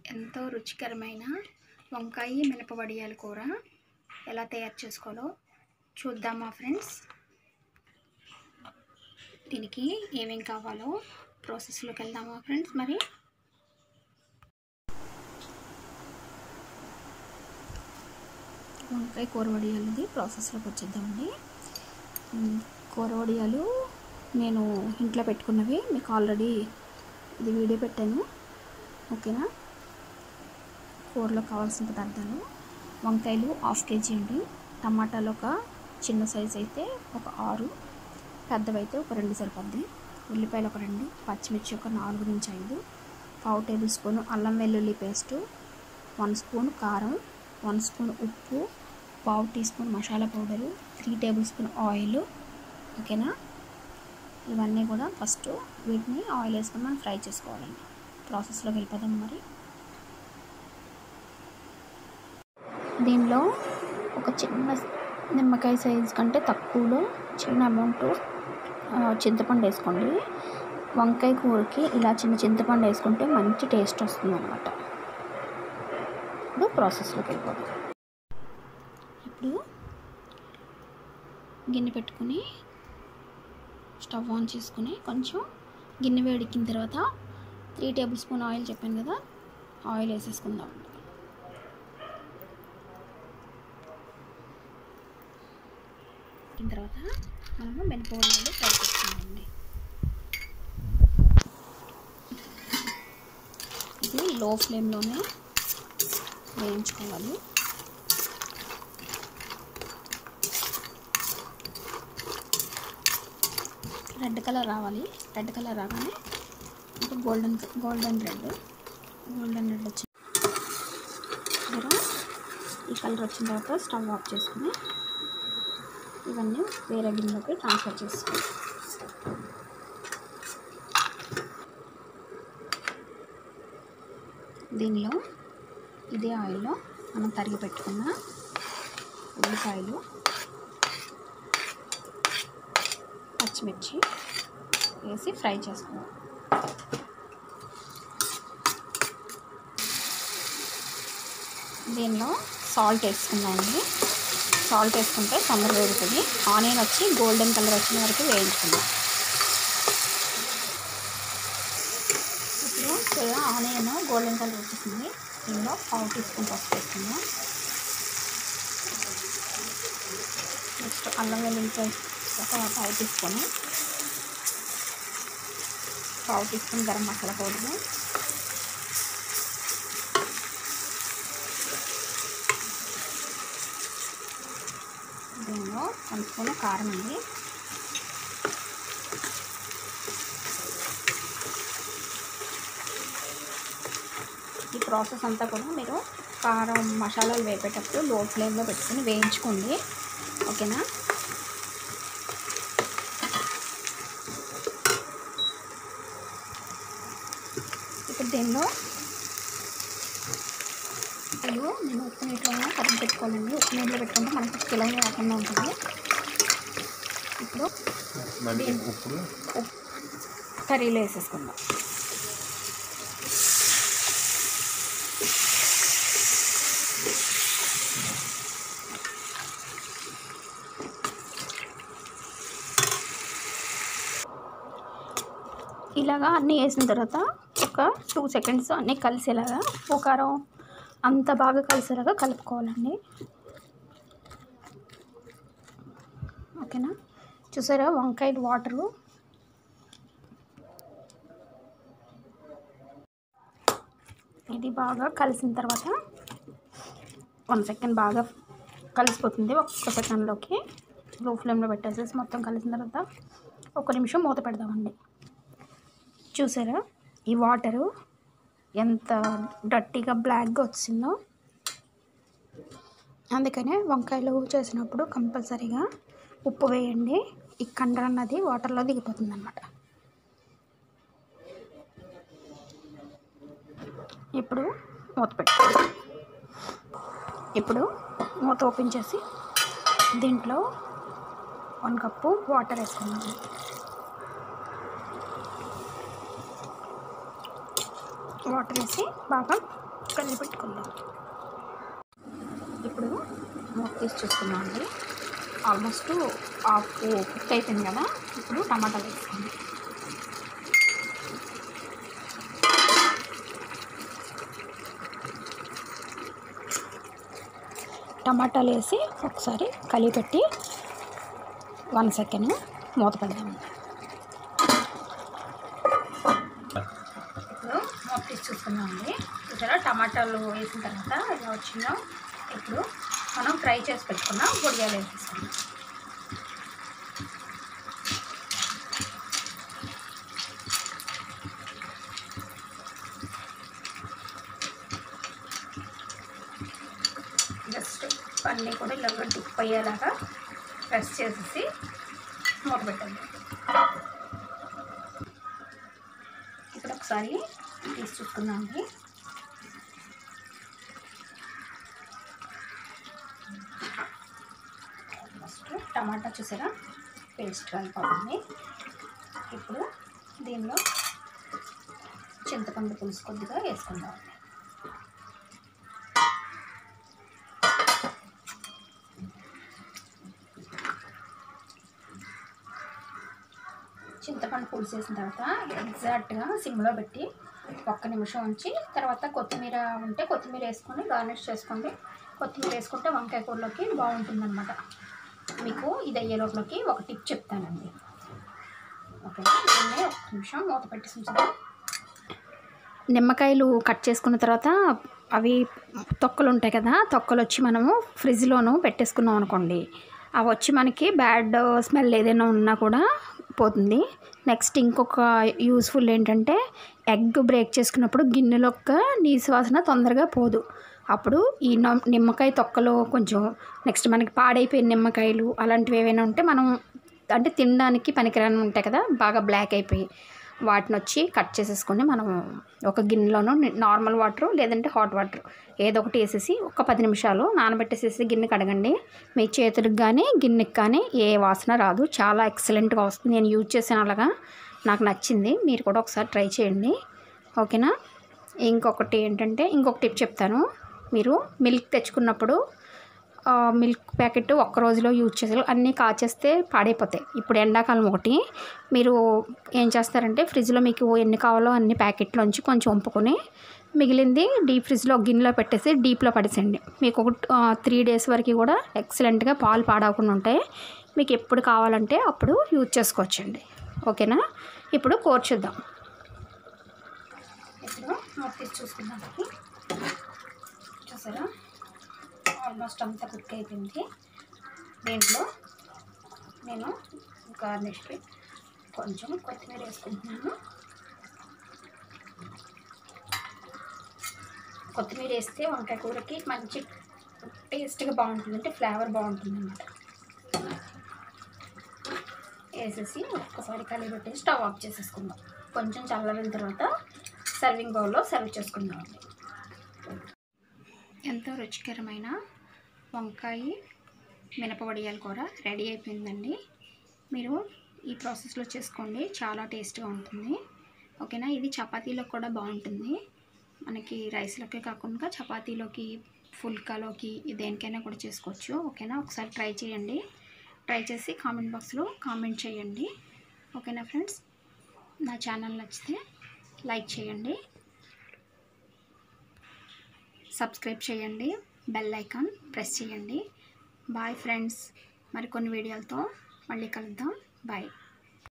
ఎంతో రుచికరమైన వంకాయ మినపవడియాల కూర ఎలా తయారు చేసుకోవాలో చూద్దామా ఫ్రెండ్స్ దీనికి ఏమేం కావాలో ప్రాసెస్లోకి వెళ్దామా ఫ్రెండ్స్ మరి వంకాయ కూర వడియాలది ప్రాసెస్లోకి వచ్చేద్దామండి ఉమ్, కూర వడియాలు నేను ఇంట్లో పెట్టుకున్నవి మీకు ఆల్రెడీ ఇది వీడియో పెట్టాను ఓకేనా కూరలో కావాల్సిన పదార్థాలు వంకాయలు హాఫ్ కేజీ అండి టమాటాలు ఒక చిన్న సైజ్ అయితే ఒక ఆరు పెద్దవైతే ఒక రెండు సరిపోద్ది ఉల్లిపాయలు ఒక రెండు పచ్చిమిర్చి ఒక నాలుగు నుంచి ఐదు పావు టేబుల్ స్పూన్ అల్లం వెల్లుల్లి పేస్టు వన్ స్పూన్ కారం వన్ స్పూన్ ఉప్పు పావు teaspoon masala powder three tablespoon oil ఓకేనా ఇవన్నీ కూడా ఫస్ట్ వీటిని ఆయిల్ వేసుకొని మనం ఫ్రై చేసుకోవాలండి ప్రాసెస్లోకి వెళ్ళిపోదాం మరి దీనిలో ఒక చిన్న నిమ్మకాయ సైజ్ కంటే తక్కువలో చిన్న అమౌంట్ చింతపండు వేసుకోండి వంకాయ కూరకి ఇలా చిన్న చింతపండు వేసుకుంటే మంచి టేస్ట్ వస్తుంది అనమాట ఇప్పుడు ప్రాసెస్లోకి వెళ్ళిపోదాం ఇప్పుడు గిన్నె పెట్టుకుని స్టవ్ ఆన్ చేసుకుని కొంచెం గిన్నె వేడెక్కిన తర్వాత త్రీ టేబుల్ స్పూన్ ఆయిల్ చెప్పాను కదా ఆయిల్ వేసేసుకుందాం ఎక్కిన తర్వాత మనము మినపగుళ్ళు ఫ్రై చేసుకుందామండి ఇది లో ఫ్లేమ్లోనే వేయించుకోవాలి రెడ్ కలర్ రావాలి రెడ్ కలర్ రాగానే ఇంకా golden golden red golden red వచ్చి దగ్గర ఈ కలర్ వచ్చిన తర్వాత స్టవ్ ఆఫ్ చేసుకుని ఇవన్నీ వేరే గిన్నెలోకి ట్రాన్స్ఫర్ చేసుకోవాలి దీనిలో ఇదే ఆయిల్లో మనం తరిగి పెట్టుకున్న ఉల్లిపాయలు పచ్చిమిర్చి వేసి ఫ్రై చేసుకుందాం దీనిలో సాల్ట్ వేసుకుందామండి సాల్ట్ వేసుకుంటే తొందరగా వేగుతుంది ఆనియన్ వచ్చి గోల్డెన్ కలర్ వచ్చిన వరకు వేయించుకుందాం ఇప్పుడు చూడ ఆనియన్ గోల్డెన్ కలర్ వచ్చేసింది దీనిలో పావు టీ స్పూన్ పసుపు వేసుకుందాం నెక్స్ట్ అల్లం వెల్లుల్లి పేస్ట్ ఒక పావు టీ స్పూన్ పావు teaspoon garam masala powder దీనిలో వన్ స్పూన్ కారం ఉంది ఈ ప్రాసెస్ అంతా కూడా మీరు కారం మసాలాలు వేపేటప్పుడు లో ఫ్లేమ్లో పెట్టుకొని వేయించుకోండి ఓకేనా ఇప్పుడు దీనిలో అయ్యో నేను ఉప్పు నీటిలో కరిగి పెట్టుకోవాలండి ఉప్పు నీటిలో పెట్టుకుంటే మనకి పిల్లలు రాకుండా ఉంటుంది ఇప్పుడు మళ్ళీ ఇప్పుడు ఉప్పు కర్రీలో వేసేసుకుందాం ఇలాగా అన్నీ వేసిన తర్వాత ఒక టూ సెకండ్స్ అన్నీ కలిసేలాగా ఉప్పు కారం అంత బాగా కలిసేలాగా కలుపుకోవాలండి ఓకేనా చూసారా వంకాయలు వాటరు ఇది బాగా కలిసిన తర్వాత వన్ సెకండ్ బాగా కలిసిపోతుంది ఒక్క సెకండ్లోకి లో ఫ్లేమ్లో పెట్టేసేసి మొత్తం కలిసిన తర్వాత ఒక నిమిషం మూత పెడదామండి చూసారా ఈ వాటరు ఎంత డట్టిగా బ్లాక్గా వచ్చిందో అందుకనే వంకాయలు చేసినప్పుడు కంపల్సరీగా ఉప్పు వేయండి ఈ కండ అన్నది వాటర్లో దిగిపోతుంది అనమాట ఇప్పుడు మూత పెట్టుకోండి ఇప్పుడు మూత ఓపెన్ చేసి దీంట్లో వన్ కప్పు వాటర్ వేసుకున్నాను వాటర్ వేసి బాగా కలిపి పెట్టుకుందాం ఇప్పుడు మూత తీసి చూసుకున్నాం అండి ఆల్మోస్ట్ హాఫ్ కుక్ అయిపోయింది కదా ఇప్పుడు టమాటాలు వేసుకోండి టమాటాలు వేసి ఒకసారి కలిపెట్టి వన్ సెకండ్ మూత పెడదాం ఇప్పుడు మూత తీసి చూసుకున్నామండి చూసారా టమాటాలు వేసిన తర్వాత ఇలా వచ్చిందో ఇప్పుడు మనం ఫ్రై చేసి పెట్టుకున్న బొడియాలు వేసేసుకుందాం జస్ట్ అన్నీ కూడా ఇలా డిప్ అయ్యేలాగా ప్రెస్ చేసేసి మూత పెట్టండి ఇప్పుడు ఒకసారి తీసి చూసుకుందామండి ఫస్ట్ టమాటా చూసారా పేస్ట్ కలిపోతుంది ఇప్పుడు దీనిలో చింతపండు పులుసు కొద్దిగా వేసుకుందాం చింతపండు పులుసు వేసిన తర్వాత ఎగ్జాక్ట్గా సిమ్లో పెట్టి ఒక్క నిమిషం ఉంచి తర్వాత కొత్తిమీర ఉంటే కొత్తిమీర వేసుకొని గార్నిష్ చేసుకోండి కొత్తిమీర వేసుకుంటే వంకాయ కూరలోకి బాగుంటుందన్నమాట మీకు ఇది అయ్యే లోపలికి ఒక టిప్ చెప్తానండి ఓకే దీన్ని ఒక నిమిషం మూత పెట్టి ఉంచుదాం నిమ్మకాయలు కట్ చేసుకున్న తర్వాత అవి తొక్కలు ఉంటాయి కదా తొక్కలు వచ్చి మనము ఫ్రిడ్జ్లోనూ పెట్టేసుకున్నాం అనుకోండి అవి వచ్చి మనకి బ్యాడ్ స్మెల్ ఏదైనా ఉన్నా కూడా పోతుంది నెక్స్ట్ ఇంకొక యూస్ఫుల్ ఏంటంటే ఎగ్ బ్రేక్ చేసుకున్నప్పుడు గిన్నెలొక్క నీసు వాసన తొందరగా పోదు అప్పుడు ఈ నమ్- నిమ్మకాయ తొక్కలు కొంచెం నెక్స్ట్ మనకి పాడైపోయిన నిమ్మకాయలు అలాంటివి ఏవైనా ఉంటే మనం అంటే తినడానికి పనికిరాని ఉంటాయి కదా బాగా బ్లాక్ అయిపోయి వాటిని వచ్చి కట్ చేసేసుకొని మనం ఒక గిన్నెలోనూ నార్మల్ వాటర్ లేదంటే హాట్ వాటర్ ఏదో ఒకటి వేసేసి ఒక పది నిమిషాలు నానబెట్టేసేసి గిన్నె కడగండి మీ చేతులకు కానీ గిన్నెకి కానీ ఏ వాసన రాదు చాలా ఎక్సలెంట్గా వస్తుంది నేను యూజ్ చేసాను అలాగా నాకు నచ్చింది మీరు కూడా ఒకసారి ట్రై చేయండి ఓకేనా ఇంకొకటి ఏంటంటే ఇంకొక టిప్ చెప్తాను మీరు మిల్క్ తెచ్చుకున్నప్పుడు ఆ, మిల్క్ ప్యాకెట్ ఒక్క రోజులో యూజ్ చేసారు అన్నీ కాచేస్తే పాడైపోతాయి ఇప్పుడు ఎండాకాలం ఒకటి మీరు ఏం చేస్తారంటే ఫ్రిడ్జ్లో మీకు ఎన్ని కావాలో అన్ని ప్యాకెట్లోంచి కొంచెం వంపుకొని మిగిలింది డీప్ ఫ్రిడ్జ్లో గిన్నెలో పెట్టేసి డీప్లో పడేసేయండి మీకు ఒక త్రీ డేస్ వరకు కూడా ఎక్సలెంట్గా పాలు పాడవకుండా ఉంటాయి మీకు ఎప్పుడు కావాలంటే అప్పుడు యూజ్ చేసుకోవచ్చండి ఓకేనా ఇప్పుడు కూర్చుద్దాం ఇప్పుడు మూత తీసి చూసుకుందాం చూసారా ఆల్మోస్ట్ అంతా కుక్ అయిపోయింది దీంట్లో నేను గార్నిష్కి కొంచెం కొత్తిమీర వేసుకుంటున్నాను కొత్తిమీర వేస్తే వంకాయ కూరకి మంచి టేస్ట్గా బాగుంటుంది అంటే ఫ్లేవర్ బాగుంటుంది అన్నమాట వేసేసి ఒక్కసారి కలిగి పెట్టి స్టవ్ ఆఫ్ చేసేసుకుందాం కొంచెం చల్లారిన తర్వాత సర్వింగ్ బౌల్లో సర్వ్ చేసుకుందాం ఎంతో రుచికరమైన వంకాయ మినపవడియాల కూర రెడీ అయిపోయిందండి మీరు ఈ ప్రాసెస్లో చేసుకోండి చాలా టేస్ట్గా ఉంటుంది ఓకేనా ఇది చపాతీలో కూడా బాగుంటుంది మనకి రైస్లోకే కాకుండా చపాతీలోకి ఫుల్కాలోకి దేనికైనా కూడా చేసుకోవచ్చు ఓకేనా ఒకసారి ట్రై చేయండి ట్రై చేసి కామెంట్ బాక్స్లో కామెంట్ చేయండి ఓకేనా ఫ్రెండ్స్ నా ఛానల్ నచ్చితే లైక్ చేయండి సబ్స్క్రైబ్ చేయండి బెల్ ఐకాన్ ప్రెస్ చేయండి బాయ్ ఫ్రెండ్స్ మరికొన్ని వీడియోలతో మళ్ళీ కలుద్దాం బాయ్